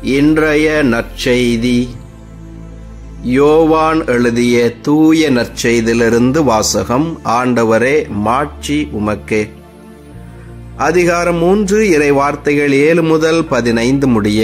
இன்றைய நற்செய்தி யோவான் எழுதிய தூய நற்செய்தியிலிருந்து வாசகம் ஆண்டவரே மாட்சி உமக்கே அதிகாரம் மூன்று இறை வார்த்தைகள் ஏழு முதல் பதினைந்து முடிய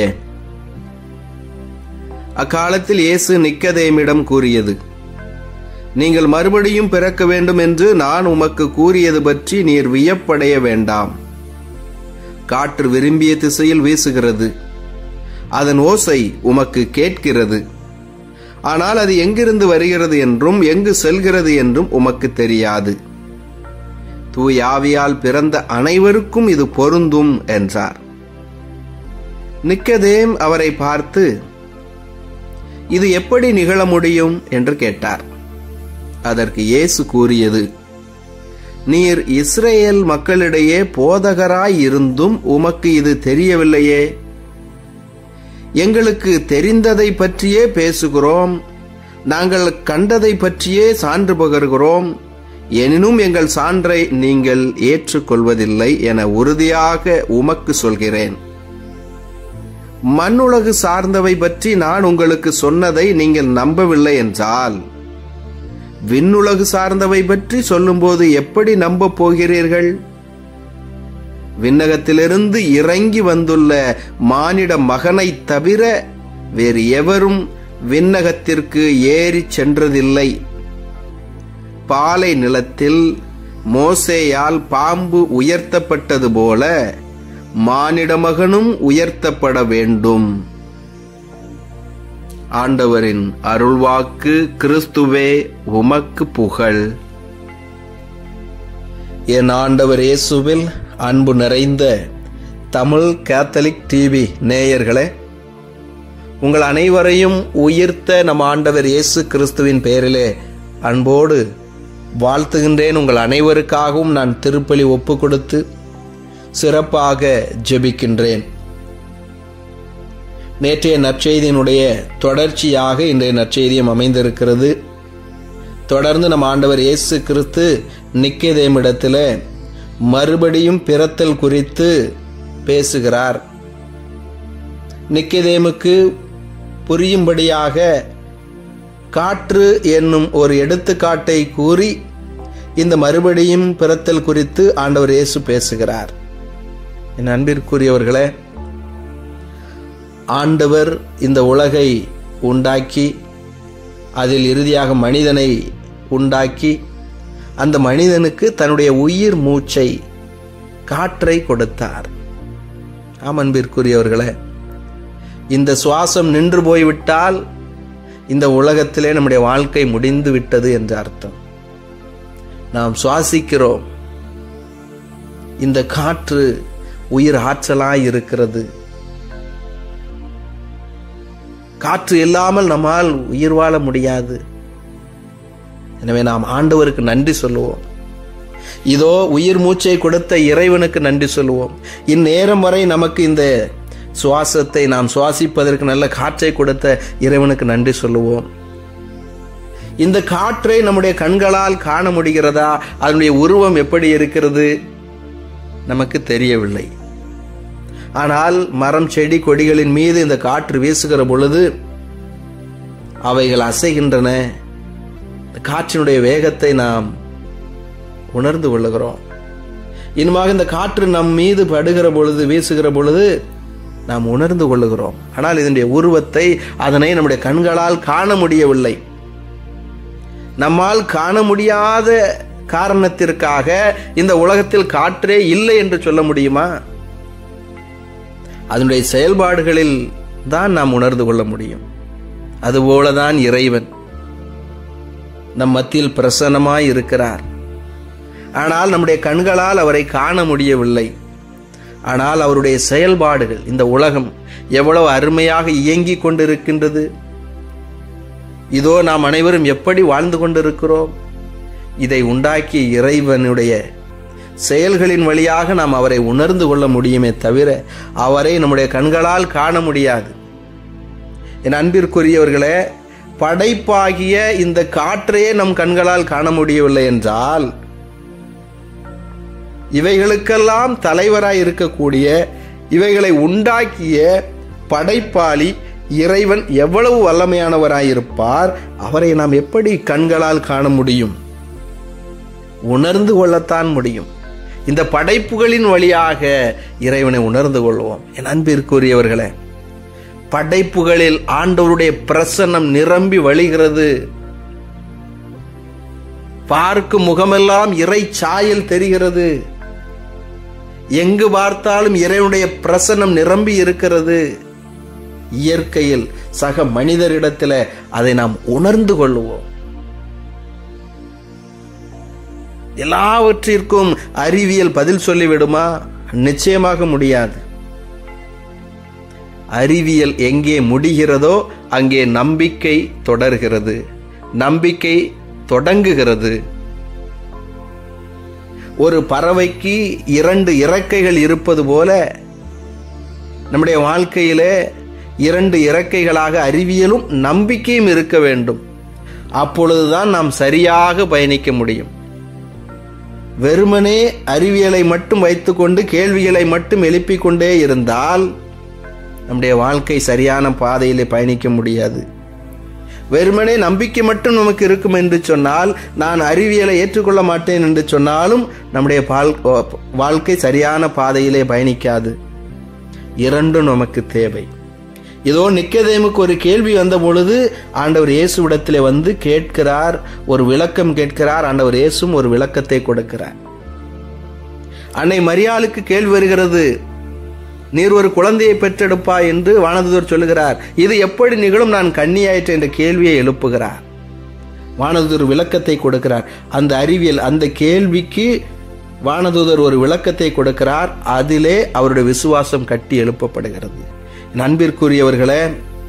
அக்காலத்தில் இயேசு நிக்கதேமிடம் கூறியது நீங்கள் மறுபடியும் பிறக்க வேண்டும் என்று நான் உமக்கு கூறியது பற்றி நீர் வியப்படைய வேண்டாம் காற்று விரும்பிய திசையில் வீசுகிறது அதன் ஓசை உமக்கு கேட்கிறது ஆனால் அது எங்கிருந்து வருகிறது என்றும் எங்கு செல்கிறது என்றும் உமக்கு தெரியாது தூய் ஆவியால் பிறந்த அனைவருக்கும் இது பொருந்தும் என்றார் நிக்கதேம் அவரை பார்த்து இது எப்படி நிகழ முடியும் என்று கேட்டார் அதற்கு இயேசு கூறியது நீர் இஸ்ரேல் மக்களிடையே போதகராய் இருந்தும் உமக்கு இது தெரியவில்லையே எங்களுக்கு தெரிந்ததை பற்றியே பேசுகிறோம் நாங்கள் கண்டதை பற்றியே சான்று பகர்கிறோம் எனினும் எங்கள் சான்றை நீங்கள் ஏற்றுக்கொள்வதில்லை என உறுதியாக உமக்கு சொல்கிறேன் மண்ணுலகு சார்ந்தவை பற்றி நான் உங்களுக்கு சொன்னதை நீங்கள் நம்பவில்லை என்றால் விண்ணுலகு சார்ந்தவை பற்றி சொல்லும்போது எப்படி நம்ப போகிறீர்கள் விண்ணகத்திலிருந்து இறங்கி வந்துள்ள மானிட மகனை தவிர வேறு எவரும் விண்ணகத்திற்கு ஏறி சென்றதில்லை பாலை நிலத்தில் மோசேயால் பாம்பு உயர்த்தப்பட்டது போல மானிட மகனும் உயர்த்தப்பட வேண்டும் ஆண்டவரின் அருள்வாக்கு கிறிஸ்துவே உமக்கு புகழ் என் ஆண்டவர் இயேசுவில் அன்பு நிறைந்த தமிழ் கேத்தலிக் டிவி நேயர்களே உங்கள் அனைவரையும் உயிர்த்த நம் ஆண்டவர் இயேசு கிறிஸ்துவின் பெயரிலே அன்போடு வாழ்த்துகின்றேன் உங்கள் அனைவருக்காகவும் நான் திருப்பலி ஒப்பு கொடுத்து சிறப்பாக ஜெபிக்கின்றேன் நேற்றைய நற்செய்தியினுடைய தொடர்ச்சியாக இன்றைய நற்செய்தியும் அமைந்திருக்கிறது தொடர்ந்து நம் ஆண்டவர் இயேசு கிறிஸ்து நிக்கதேமிடத்தில் மறுபடியும் பிறத்தல் குறித்து பேசுகிறார் நிக்கதேமுக்கு புரியும்படியாக காற்று என்னும் ஒரு எடுத்துக்காட்டை கூறி இந்த மறுபடியும் பிறத்தல் குறித்து ஆண்டவர் இயேசு பேசுகிறார் என் அன்பிற்குரியவர்களே ஆண்டவர் இந்த உலகை உண்டாக்கி அதில் இறுதியாக மனிதனை உண்டாக்கி அந்த மனிதனுக்கு தன்னுடைய உயிர் மூச்சை காற்றை கொடுத்தார் ஆம் அன்பிற்குரியவர்களே இந்த சுவாசம் நின்று போய்விட்டால் இந்த உலகத்திலே நம்முடைய வாழ்க்கை முடிந்து விட்டது என்ற அர்த்தம் நாம் சுவாசிக்கிறோம் இந்த காற்று உயிர் ஆற்றலாய் இருக்கிறது காற்று இல்லாமல் நம்மால் உயிர் வாழ முடியாது எனவே நாம் ஆண்டவருக்கு நன்றி சொல்லுவோம் இதோ உயிர் மூச்சை கொடுத்த இறைவனுக்கு நன்றி சொல்லுவோம் இந்நேரம் வரை நமக்கு இந்த சுவாசத்தை நாம் சுவாசிப்பதற்கு நல்ல காற்றை கொடுத்த இறைவனுக்கு நன்றி சொல்லுவோம் இந்த காற்றை நம்முடைய கண்களால் காண முடிகிறதா அதனுடைய உருவம் எப்படி இருக்கிறது நமக்கு தெரியவில்லை ஆனால் மரம் செடி கொடிகளின் மீது இந்த காற்று வீசுகிற பொழுது அவைகள் அசைகின்றன காற்றினுடைய வேகத்தை நாம் உணர்ந்து கொள்ளுகிறோம் இனிமாக இந்த காற்று நம் மீது படுகிற பொழுது வீசுகிற பொழுது நாம் உணர்ந்து கொள்ளுகிறோம் ஆனால் இதனுடைய உருவத்தை அதனை நம்முடைய கண்களால் காண முடியவில்லை நம்மால் காண முடியாத காரணத்திற்காக இந்த உலகத்தில் காற்றே இல்லை என்று சொல்ல முடியுமா அதனுடைய செயல்பாடுகளில் தான் நாம் உணர்ந்து கொள்ள முடியும் அதுபோலதான் இறைவன் நம் மத்தியில் பிரசன்னமாய் இருக்கிறார் ஆனால் நம்முடைய கண்களால் அவரை காண முடியவில்லை ஆனால் அவருடைய செயல்பாடுகள் இந்த உலகம் எவ்வளவு அருமையாக இயங்கிக் கொண்டிருக்கின்றது இதோ நாம் அனைவரும் எப்படி வாழ்ந்து கொண்டிருக்கிறோம் இதை உண்டாக்கிய இறைவனுடைய செயல்களின் வழியாக நாம் அவரை உணர்ந்து கொள்ள முடியுமே தவிர அவரை நம்முடைய கண்களால் காண முடியாது என் அன்பிற்குரியவர்களே படைப்பாகிய இந்த காற்றையே நம் கண்களால் காண முடியவில்லை என்றால் இவைகளுக்கெல்லாம் தலைவராய் இருக்கக்கூடிய இவைகளை உண்டாக்கிய படைப்பாளி இறைவன் எவ்வளவு வல்லமையானவராயிருப்பார் அவரை நாம் எப்படி கண்களால் காண முடியும் உணர்ந்து கொள்ளத்தான் முடியும் இந்த படைப்புகளின் வழியாக இறைவனை உணர்ந்து கொள்வோம் என் அன்பிற்குரியவர்களே படைப்புகளில் ஆண்டவருடைய பிரசன்னம் நிரம்பி வழிகிறது பார்க்கும் முகமெல்லாம் இறை சாயல் தெரிகிறது எங்கு பார்த்தாலும் இறைவனுடைய பிரசன்னம் நிரம்பி இருக்கிறது இயற்கையில் சக மனிதரிடத்தில் அதை நாம் உணர்ந்து கொள்வோம் எல்லாவற்றிற்கும் அறிவியல் பதில் சொல்லிவிடுமா நிச்சயமாக முடியாது அறிவியல் எங்கே முடிகிறதோ அங்கே நம்பிக்கை தொடர்கிறது நம்பிக்கை தொடங்குகிறது ஒரு பறவைக்கு இரண்டு இறக்கைகள் இருப்பது போல நம்முடைய வாழ்க்கையிலே இரண்டு இறக்கைகளாக அறிவியலும் நம்பிக்கையும் இருக்க வேண்டும் அப்பொழுதுதான் நாம் சரியாக பயணிக்க முடியும் வெறுமனே அறிவியலை மட்டும் வைத்துக்கொண்டு கேள்விகளை மட்டும் எழுப்பிக் கொண்டே இருந்தால் நம்முடைய வாழ்க்கை சரியான பாதையிலே பயணிக்க முடியாது வெறுமனே நம்பிக்கை மட்டும் நமக்கு இருக்கும் என்று சொன்னால் நான் அறிவியலை ஏற்றுக்கொள்ள மாட்டேன் என்று சொன்னாலும் நம்முடைய வாழ்க்கை சரியான பாதையிலே பயணிக்காது இரண்டும் நமக்கு தேவை இதோ நிக்கதேமுக்கு ஒரு கேள்வி வந்த பொழுது ஆண்டவர் இயேசுவிடத்திலே வந்து கேட்கிறார் ஒரு விளக்கம் கேட்கிறார் ஆண்டவர் இயேசும் ஒரு விளக்கத்தை கொடுக்கிறார் அன்னை மரியாளுக்கு கேள்வி வருகிறது நீர் ஒரு குழந்தையை பெற்றெடுப்பா என்று வானதுதர் சொல்லுகிறார் இது எப்படி நிகழும் நான் கண்ணியாயிற்று என்ற கேள்வியை எழுப்புகிறார் வானதுதர் விளக்கத்தை கொடுக்கிறார் அந்த அறிவியல் அந்த கேள்விக்கு வானதுதர் ஒரு விளக்கத்தை கொடுக்கிறார் அதிலே அவருடைய விசுவாசம் கட்டி எழுப்பப்படுகிறது நண்பிற்குரியவர்களே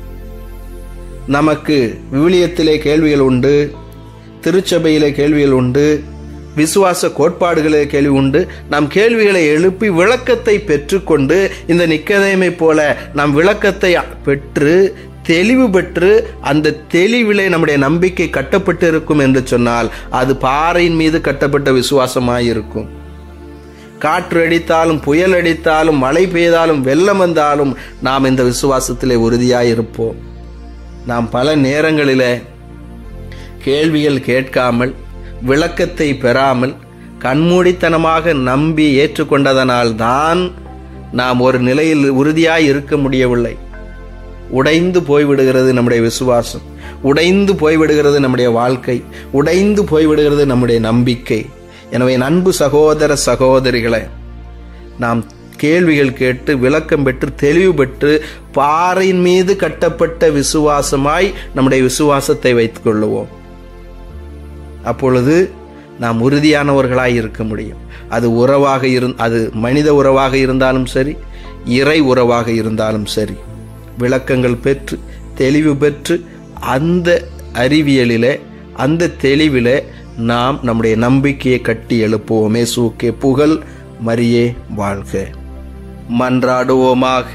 நமக்கு விவிலியத்திலே கேள்விகள் உண்டு திருச்சபையிலே கேள்விகள் உண்டு விசுவாச கோட்பாடுகளே கேள்வி உண்டு நாம் கேள்விகளை எழுப்பி விளக்கத்தை பெற்றுக்கொண்டு இந்த நிக்கதேமை போல நாம் விளக்கத்தை பெற்று தெளிவு பெற்று அந்த தெளிவிலே நம்முடைய நம்பிக்கை கட்டப்பட்டு இருக்கும் என்று சொன்னால் அது பாறையின் மீது கட்டப்பட்ட விசுவாசமாயிருக்கும் காற்று அடித்தாலும் புயல் அடித்தாலும் மழை பெய்தாலும் வெள்ளம் வந்தாலும் நாம் இந்த விசுவாசத்திலே உறுதியாய் இருப்போம் நாம் பல நேரங்களிலே கேள்விகள் கேட்காமல் விளக்கத்தை பெறாமல் கண்மூடித்தனமாக நம்பி ஏற்றுக்கொண்டதனால் தான் நாம் ஒரு நிலையில் உறுதியாய் இருக்க முடியவில்லை உடைந்து போய்விடுகிறது நம்முடைய விசுவாசம் உடைந்து போய்விடுகிறது நம்முடைய வாழ்க்கை உடைந்து போய்விடுகிறது நம்முடைய நம்பிக்கை எனவே அன்பு சகோதர சகோதரிகளை நாம் கேள்விகள் கேட்டு விளக்கம் பெற்று தெளிவு பெற்று பாறையின் மீது கட்டப்பட்ட விசுவாசமாய் நம்முடைய விசுவாசத்தை வைத்துக் கொள்ளுவோம் அப்பொழுது நாம் உறுதியானவர்களாய் இருக்க முடியும் அது உறவாக இரு அது மனித உறவாக இருந்தாலும் சரி இறை உறவாக இருந்தாலும் சரி விளக்கங்கள் பெற்று தெளிவு பெற்று அந்த அறிவியலிலே அந்த தெளிவிலே நாம் நம்முடைய நம்பிக்கையை கட்டி எழுப்புவோமே சூக்கே புகழ் மரியே வாழ்க மன்றாடுவோமாக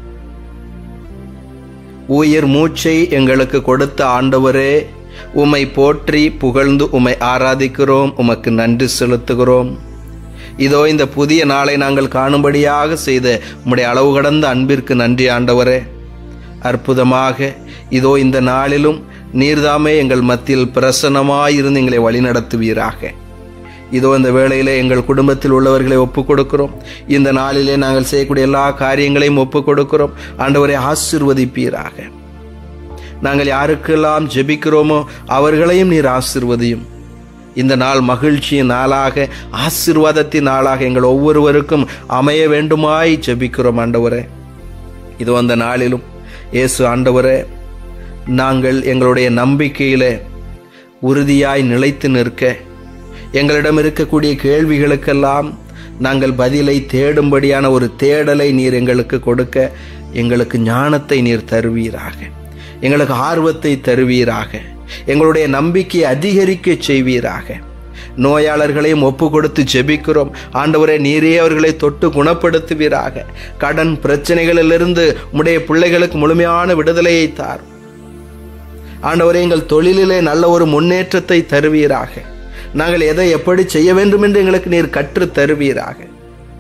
உயிர் மூச்சை எங்களுக்கு கொடுத்த ஆண்டவரே உம்மை போற்றி புகழ்ந்து உம்மை ஆராதிக்கிறோம் உமக்கு நன்றி செலுத்துகிறோம் இதோ இந்த புதிய நாளை நாங்கள் காணும்படியாக செய்த உம்முடைய அளவு கடந்த அன்பிற்கு நன்றி ஆண்டவரே அற்புதமாக இதோ இந்த நாளிலும் நீர்தாமே எங்கள் மத்தியில் பிரசன்னமாயிருந்து எங்களை வழிநடத்துவீராக இதோ இந்த வேளையிலே எங்கள் குடும்பத்தில் உள்ளவர்களை ஒப்புக் கொடுக்கிறோம் இந்த நாளிலே நாங்கள் செய்யக்கூடிய எல்லா காரியங்களையும் ஒப்புக் கொடுக்கிறோம் ஆண்டவரை ஆசிர்வதிப்பீராக நாங்கள் யாருக்கெல்லாம் ஜெபிக்கிறோமோ அவர்களையும் நீர் ஆசிர்வதியும் இந்த நாள் மகிழ்ச்சியின் நாளாக ஆசிர்வாதத்தின் நாளாக எங்கள் ஒவ்வொருவருக்கும் அமைய வேண்டுமாய் ஜெபிக்கிறோம் ஆண்டவரே இதோ அந்த நாளிலும் இயேசு ஆண்டவரே நாங்கள் எங்களுடைய நம்பிக்கையில உறுதியாய் நிலைத்து நிற்க எங்களிடம் இருக்கக்கூடிய கேள்விகளுக்கெல்லாம் நாங்கள் பதிலை தேடும்படியான ஒரு தேடலை நீர் எங்களுக்கு கொடுக்க எங்களுக்கு ஞானத்தை நீர் தருவீராக எங்களுக்கு ஆர்வத்தை தருவீராக எங்களுடைய நம்பிக்கையை அதிகரிக்க செய்வீராக நோயாளர்களையும் ஒப்பு கொடுத்து ஜெபிக்கிறோம் ஆண்டவரே நீரே அவர்களை தொட்டு குணப்படுத்துவீராக கடன் பிரச்சனைகளிலிருந்து உடைய பிள்ளைகளுக்கு முழுமையான விடுதலையை தாரும் ஆண்டவரே எங்கள் தொழிலிலே நல்ல ஒரு முன்னேற்றத்தை தருவீராக நாங்கள் எதை எப்படி செய்ய வேண்டும் என்று எங்களுக்கு நீர் கற்று தருவீராக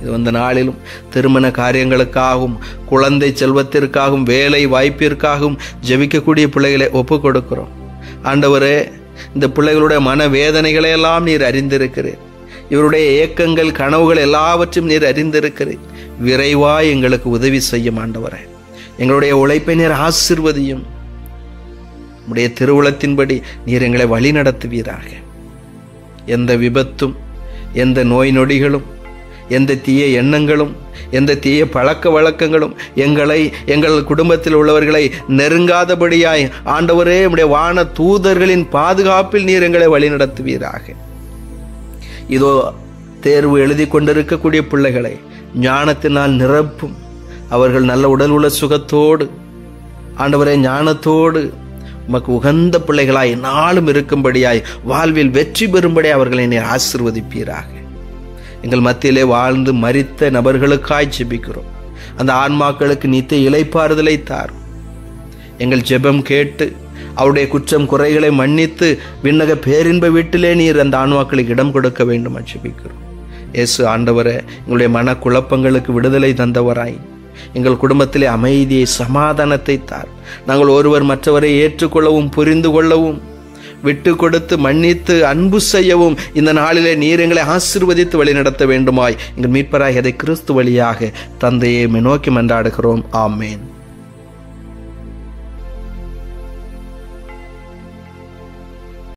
இது இந்த நாளிலும் திருமண காரியங்களுக்காகவும் குழந்தை செல்வத்திற்காகவும் வேலை வாய்ப்பிற்காகவும் ஜெபிக்கக்கூடிய பிள்ளைகளை ஒப்பு கொடுக்கிறோம் ஆண்டவரே இந்த பிள்ளைகளுடைய மன வேதனைகளை எல்லாம் நீர் அறிந்திருக்கிறேன் இவருடைய ஏக்கங்கள் கனவுகள் எல்லாவற்றையும் நீர் அறிந்திருக்கிறேன் விரைவாய் எங்களுக்கு உதவி செய்யும் ஆண்டவரே எங்களுடைய உழைப்பை நீர் ஆசிர்வதியும் உடைய திருவுளத்தின்படி நீர் எங்களை வழி நடத்துவீராக எந்த விபத்தும் எந்த நோய் நொடிகளும் எந்த தீய எண்ணங்களும் எந்த தீய பழக்க வழக்கங்களும் எங்களை எங்கள் குடும்பத்தில் உள்ளவர்களை நெருங்காதபடியாய் ஆண்டவரே உடைய வான தூதர்களின் பாதுகாப்பில் நீர் எங்களை வழிநடத்துவீராக இதோ தேர்வு எழுதி கொண்டிருக்கக்கூடிய பிள்ளைகளை ஞானத்தினால் நிரப்பும் அவர்கள் நல்ல உடல் உள்ள சுகத்தோடு ஆண்டவரே ஞானத்தோடு உமக்கு உகந்த பிள்ளைகளாய் நாளும் இருக்கும்படியாய் வாழ்வில் வெற்றி பெறும்படி அவர்களை நீ ஆசிர்வதிப்பீராக எங்கள் மத்தியிலே வாழ்ந்து மரித்த நபர்களுக்காய் ஜெபிக்கிறோம் அந்த ஆன்மாக்களுக்கு நித்திய இலைப்பாறுதலை தார் எங்கள் ஜெபம் கேட்டு அவருடைய குற்றம் குறைகளை மன்னித்து விண்ணக பேரின்ப வீட்டிலே நீர் அந்த ஆன்மாக்களுக்கு இடம் கொடுக்க வேண்டும் ஜெபிக்கிறோம் இயேசு ஆண்டவரே எங்களுடைய மன குழப்பங்களுக்கு விடுதலை தந்தவராய் எங்கள் குடும்பத்திலே அமைதியை சமாதானத்தை தார் நாங்கள் ஒருவர் மற்றவரை ஏற்றுக்கொள்ளவும் புரிந்து கொள்ளவும் விட்டு கொடுத்து மன்னித்து அன்பு செய்யவும் இந்த நாளிலே நீர் எங்களை ஆசிர்வதித்து வழிநடத்த வேண்டுமாய் எங்கள் மீட்பராய் அதை கிறிஸ்து வழியாக தந்தையை நோக்கி மன்றாடுகிறோம் ஆமேன்